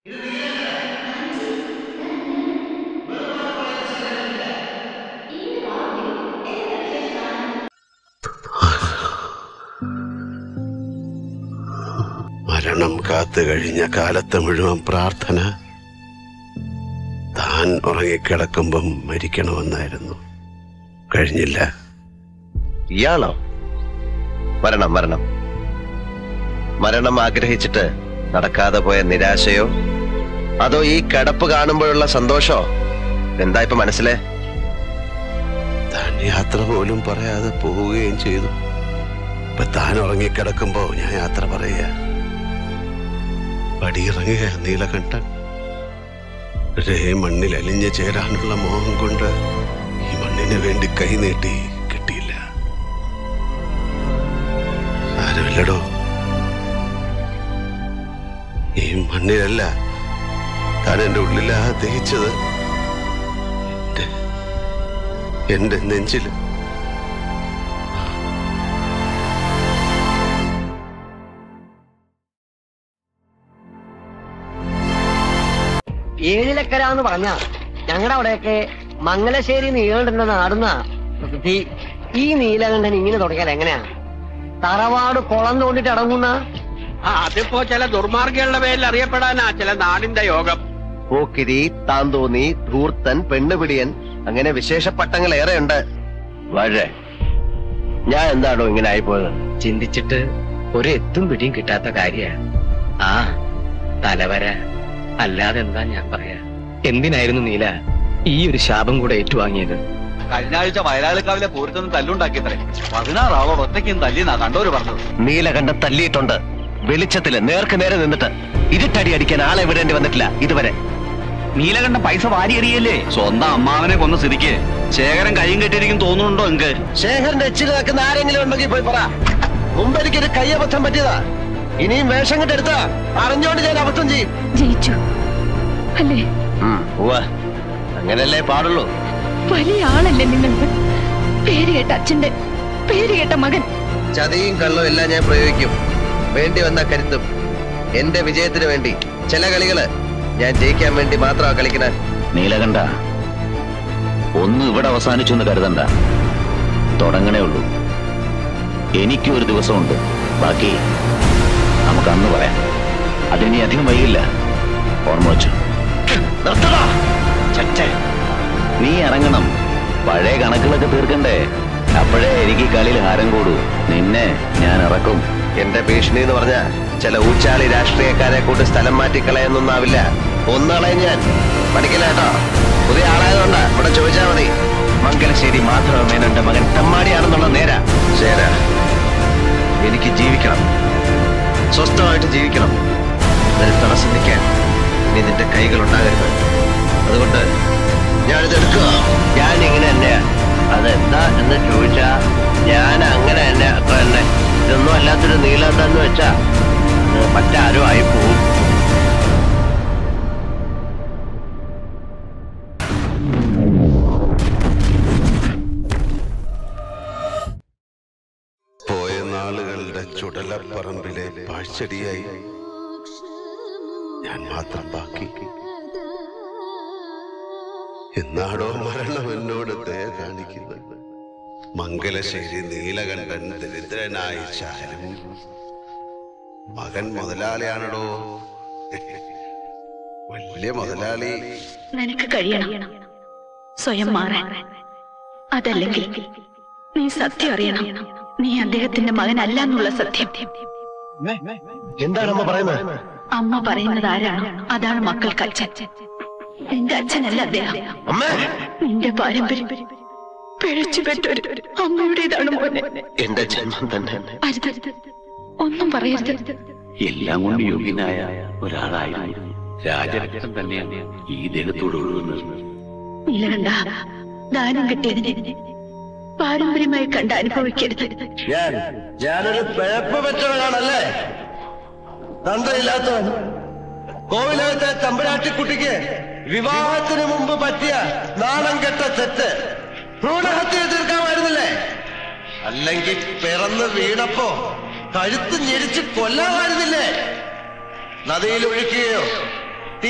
മരണം കാത്തു കഴിഞ്ഞ കാലത്ത് മുഴുവൻ പ്രാർത്ഥന താൻ ഉറങ്ങിക്കിടക്കുമ്പം മരിക്കണമെന്നായിരുന്നു കഴിഞ്ഞില്ല ഇയാളോ മരണം മരണം മരണം ആഗ്രഹിച്ചിട്ട് നടക്കാതെ പോയ നിരാശയോ അതോ ഈ കിടപ്പ് കാണുമ്പോഴുള്ള സന്തോഷോ എന്താ ഇപ്പൊ മനസ്സിലെ താൻ യാത്ര പോലും പറയാതെ പോവുകയും ചെയ്തു ഇപ്പൊ താൻ ഉറങ്ങിക്കിടക്കുമ്പോ ഞാൻ യാത്ര പറയുക പടിയിറങ്ങുക നീലകണ്ഠൻ ഒരേ മണ്ണിൽ അലിഞ്ഞു ചേരാനുള്ള മോഹം കൊണ്ട് ഈ മണ്ണിന് വേണ്ടി കൈനീട്ടി കിട്ടിയില്ല ആരുമില്ലടോ ഈ മണ്ണിലല്ല താൻ എന്റെ ഉള്ളിലാ ദഹിച്ചത് എന്റെ എന്റെ നെഞ്ചില് ഏഴിലക്കര എന്ന് പറഞ്ഞ ഞങ്ങളുടെ അവിടെയൊക്കെ മംഗലശ്ശേരി നീളുന്ന നാടുന്ന പ്രസിദ്ധി ഈ നീലകണ്ഠൻ ഇങ്ങനെ തുടങ്ങിയാൽ എങ്ങനെയാ തറവാട് കുളം തോണ്ടിട്ട് അടങ്ങുന്ന ആ അതിപ്പോ ചില ദുർമാർഗങ്ങളുടെ പേരിൽ അറിയപ്പെടാനാ ചില നാടിന്റെ യോഗം പോക്കിരി താന്തോന്നി ധൂർത്തൻ പെണ്ണുപിടിയൻ അങ്ങനെ വിശേഷ പട്ടങ്ങൾ ഏറെയുണ്ട് വഴേ ഞാൻ എന്താണോ ഇങ്ങനെ ആയിപ്പോയത് ചിന്തിച്ചിട്ട് ഒരു എത്തും പിടിയും കിട്ടാത്ത കാര്യ ആ തലവര അല്ലാതെ എന്താ ഞാൻ പറയാ എന്തിനായിരുന്നു നീല ഈ ഒരു ശാപം കൂടെ ഏറ്റുവാങ്ങിയത് കഴിഞ്ഞ ആഴ്ച വയലാളിക്കാവിലെ പൂരത്തൊന്നും തല്ലുണ്ടാക്കിയത്രേ പതിനാറ് ആളോട് ഒറ്റയ്ക്കും തല്ലിന്നാ കണ്ടോര് പറഞ്ഞത് നീലകണ്ഠൻ തല്ലിയിട്ടുണ്ട് വെളിച്ചത്തില് നേർക്ക് നേരെ നിന്നിട്ട് ഇരുട്ടടി അടിക്കാൻ ആളെ വിടേണ്ടി വന്നിട്ടില്ല ഇതുവരെ നീലകണ്ഠ പൈസ വാരിയെറിയല്ലേ സ്വന്തം അമ്മാവനെ കൊന്ന സ്ഥിതിക്ക് ശേഖരൻ കൈയും കെട്ടിയിരിക്കും തോന്നുന്നുണ്ടോ എനിക്ക് ശേഖരന്റെ എച്ചിൽ നിൽക്കുന്ന ആരെങ്കിലും ഉണ്ടെങ്കിൽ പോയി പറ മുമ്പ് എനിക്കൊരു കയ്യബദ്ധം പറ്റിയതാ ഇനിയും വേഷം കെട്ടെടുത്താ അറിഞ്ഞോണ്ട് ഞാൻ അബദ്ധം ചെയ്യും ജയിച്ചു അല്ലേ ഉവ്വ അങ്ങനല്ലേ പാടുള്ളൂ വലിയ ആളല്ലേ നിങ്ങൾ പേര് കേട്ട അച്ഛന്റെ പേര് കേട്ട മകൻ ചതിയും കള്ളും എല്ലാം ഞാൻ പ്രയോഗിക്കും വേണ്ടി വന്ന കരുത്തും എന്റെ വിജയത്തിന് വേണ്ടി ചില കളികള് ഞാൻ ജയിക്കാൻ വേണ്ടി മാത്രമാ കളിക്കണേ നീലകണ്ഠ ഒന്നും ഇവിടെ അവസാനിച്ചു എന്ന് കരുതണ്ട തുടങ്ങണേ ഉള്ളൂ എനിക്കും ഒരു ദിവസമുണ്ട് ബാക്കി നമുക്ക് അന്ന് പറയാം അതിനി അധികം വൈകില്ല ഓർമ്മ വെച്ചു നിർത്തടാ ചച്ചേ നീ ഇറങ്ങണം പഴയ കണക്കുകളൊക്കെ തീർക്കണ്ടേ അപ്പോഴേ എനിക്ക് ഈ കളിയിൽ ഹാരം കൂടൂ നിന്നെ ഞാൻ ഇറക്കും എന്റെ ഭീഷണി എന്ന് പറഞ്ഞ ചില ഊച്ചാളി രാഷ്ട്രീയക്കാരെ കൂട്ടി സ്ഥലം മാറ്റിക്കളയൊന്നുമാവില്ല ഒന്നളയും ഞാൻ പഠിക്കില്ല കേട്ടോ പുതിയ ആളായതുകൊണ്ട് ഇവിടെ ചോദിച്ചാ മതി മംഗലശ്ശേരി മാധവമേനന്റെ മകൻ തമ്മാടിയാണെന്നുള്ള നേരാ ശരാ എനിക്ക് ജീവിക്കണം സ്വസ്ഥമായിട്ട് ജീവിക്കണം അതിന് തടസ്സം നിൽക്കാൻ ഇനി നിന്റെ കൈകൾ ഉണ്ടാകരുത് അതുകൊണ്ട് ഞാനിതെടുക്കുക ഞാൻ ഇങ്ങനെ തന്നെയാ അതെന്താ എന്ന് ചോദിച്ചാ ഞാൻ അങ്ങനെ തന്നെ അത്ര തന്നെ ഇതൊന്നും അല്ലാത്തൊരു നീലാന്താന്ന് വെച്ചാ ഇത് മറ്റാരും ആയി പോവും പോയ നാളുകളുടെ ചുടലപ്പറമ്പിലെ പാഴ്ചെടിയായി ഞാൻ മാത്രം ബാക്കി എന്നാടോ മരണം എന്നോട് ദയ കാണിക്കുന്നത് മംഗലശ്ശേരി നീലകണ്ഠൻ ദരിദ്രനായി ചാരും മകൻ മുതലാളിയാണടോ വലിയ മുതലാളി നിനക്ക് കഴിയണം സ്വയം മാറാൻ അതല്ലെങ്കിൽ നീ സത്യം അറിയണം നീ അദ്ദേഹത്തിന്റെ മകനല്ല എന്നുള്ള സത്യം എന്താണ് അമ്മ പറയുന്നത് അമ്മ പറയുന്നത് ആരാണോ അതാണ് മക്കൾക്ക് അച്ഛൻ നിന്റെ അച്ഛനല്ല അദ്ദേഹം അമ്മേ നിന്റെ പാരമ്പര്യം പിഴച്ചു പെറ്റൊരു അമ്മയുടേതാണ് മോനെ എന്റെ ജന്മം തന്നെ അരുത് ഒന്നും പറയരുത് എല്ലാം കൊണ്ട് യോഗ്യനായ ഒരാളായിരുന്നു രാജരക്തം തന്നെയാണ് ഈ ദേഹത്തോട് ഒഴുകുന്നത് നീലകണ്ഠ ദാനം കിട്ടിയതിനെ പാരമ്പര്യമായി കണ്ട് അനുഭവിക്കരുത് ഞാൻ ഞാനൊരു പിഴപ്പ് പറ്റവനാണല്ലേ തന്തയില്ലാത്തവൻ കോവിലകത്തെ തമ്പരാട്ടിക്കുട്ടിക്ക് വിവാഹത്തിന് മുമ്പ് പറ്റിയ നാണം കെട്ട തെറ്റ് ഭ്രൂണഹത്യ തീർക്കാമായിരുന്നില്ലേ അല്ലെങ്കിൽ പിറന്ന് വീണപ്പോ കഴുത്ത് ഞെരിച്ച് കൊല്ലാമായിരുന്നില്ലേ നദിയിൽ ഒഴുക്കുകയോ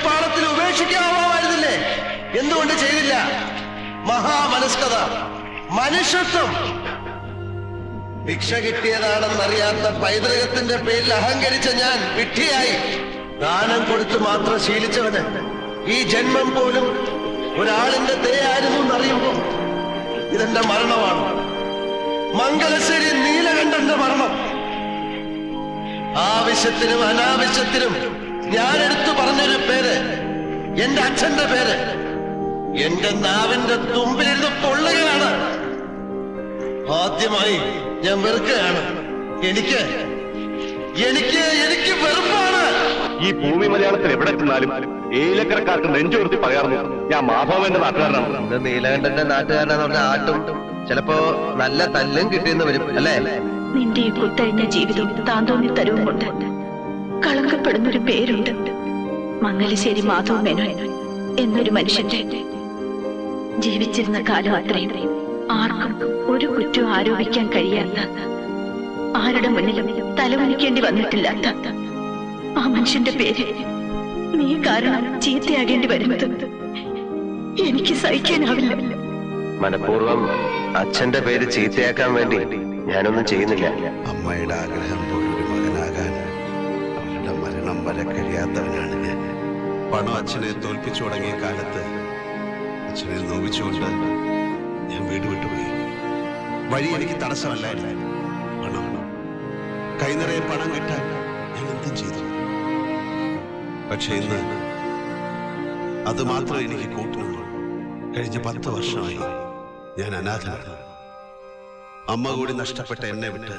ഒറ്റപ്പാളത്തിൽ ഉപേക്ഷിക്കാമായിരുന്നില്ലേ എന്തുകൊണ്ട് ചെയ്തില്ല മഹാമനസ്കത മനുഷ്യത്വം ഭിക്ഷ കിട്ടിയതാണെന്നറിയാത്ത പൈതൃകത്തിന്റെ പേരിൽ അഹങ്കരിച്ച ഞാൻ വിഡ്ഢിയായി ദാനം കൊടുത്ത് മാത്രം ശീലിച്ചവന് ഈ ജന്മം പോലും ഒരാളിന്റെ ദയായിരുന്നു എന്നറിയുമ്പോ ഇതെന്റെ മരണമാണ് മംഗലശ്ശേരി നീലകണ്ഠന്റെ മരണം ആവശ്യത്തിനും അനാവശ്യത്തിനും ഞാൻ എടുത്തു പറഞ്ഞൊരു പേര് എന്റെ അച്ഛന്റെ പേര് എന്റെ നാവിന്റെ തുമ്പിലിരുന്ന് പൊള്ളുകയാണ് ആദ്യമായി ഞാൻ വെറുക്കുകയാണ് എനിക്ക് എനിക്ക് എനിക്ക് വെറുപ്പാണ് ഈ ഭൂമി മലയാളത്തിൽ എവിടെ ചെന്നാലും ഏലക്കരക്കാർക്ക് നെഞ്ചുവർത്തി പറയാറുന്നു ഞാൻ മാധവന്റെ നാട്ടുകാരനാണ് ഇത് നീലകണ്ഠന്റെ നാട്ടുകാരനെന്ന് പറഞ്ഞ ആട്ടും ചിലപ്പോ നല്ല തല്ലും കിട്ടിയെന്ന് വരും അല്ലേ നിന്റെ ഈ കുത്തഴിഞ്ഞ ജീവിതവും താന്തോന്നി തരവും കൊണ്ട് കളങ്കപ്പെടുന്നൊരു പേരുണ്ട് മംഗലശ്ശേരി മാധവ മേനോൻ എന്നൊരു മനുഷ്യന്റെ ജീവിച്ചിരുന്ന കാലം അത്രയും ആർക്കും ഒരു കുറ്റവും ആരോപിക്കാൻ കഴിയാത്ത ആരുടെ മുന്നിലും തലവനിക്കേണ്ടി വന്നിട്ടില്ലാത്ത ആ മനുഷ്യന്റെ പേര് നീ കാരണം ചീത്തയാകേണ്ടി വരുന്നത് എനിക്ക് സഹിക്കാനാവില്ല മനഃപൂർവ്വം അച്ഛന്റെ പേര് ചീത്തയാക്കാൻ വേണ്ടി ഞാനൊന്നും ചെയ്യുന്നില്ല അമ്മയുടെ ആഗ്രഹം പോലൊരു മകനാകാൻ അവരുടെ മരണം വരെ കഴിയാത്തവനാണ് ഞാൻ പണം അച്ഛനെ തോൽപ്പിച്ചു തുടങ്ങിയ കാലത്ത് അച്ഛനെ നോവിച്ചുകൊണ്ട് ഞാൻ വീട് വിട്ടുപോയി വഴി എനിക്ക് തടസ്സമല്ലായിരുന്നു പണം കൈനിറയെ പണം കിട്ടാൻ ഞാൻ എന്തും ചെയ്തു പക്ഷെ ഇന്ന് അത് മാത്രമേ എനിക്ക് കൂട്ടിനുള്ളൂ കഴിഞ്ഞ പത്ത് വർഷമായി ഞാൻ അനാഥനാണ് അമ്മ കൂടി നഷ്ടപ്പെട്ട എന്നെ വിട്ട്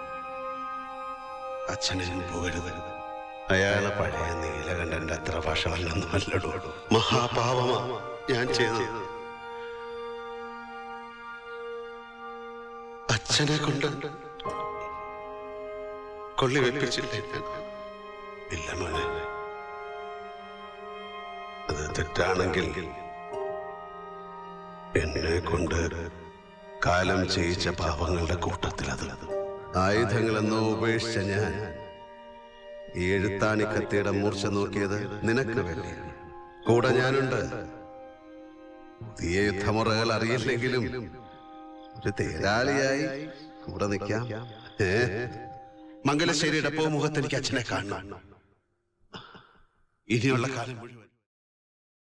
അച്ഛനെ പോകരുത് അയാളെ പഴയ നീലകണ്ഠന്റെ അത്ര ഭാഷകളൊന്നുമല്ലടോ മഹാപാപമാ ഞാൻ ചെയ്തത് അച്ഛനെ കൊണ്ട് കൊള്ളി വെപ്പിച്ചില്ലേ ഞാൻ? ഇല്ല മോനെ അത് തെറ്റാണെങ്കിൽ എന്നെ കൊണ്ട് കാലം ചെയ്യിച്ച പാപങ്ങളുടെ കൂട്ടത്തിൽ അത് ആയുധങ്ങളെന്നോ ഉപേക്ഷിച്ച ഞാൻ ഈ എഴുത്താണി കത്തിയുടെ മൂർച്ച നോക്കിയത് നിനക്ക് വേണ്ടി കൂടെ ഞാനുണ്ട് പുതിയ യുദ്ധമുറകൾ അറിയില്ലെങ്കിലും ഒരു തേരാളിയായി കൂടെ നിൽക്കാം ഏ മംഗലശ്ശേരിയുടെ പോ മുഖത്ത് എനിക്ക് അച്ഛനെ കാണണം ഇനിയുള്ള കാലം മുഴുവൻ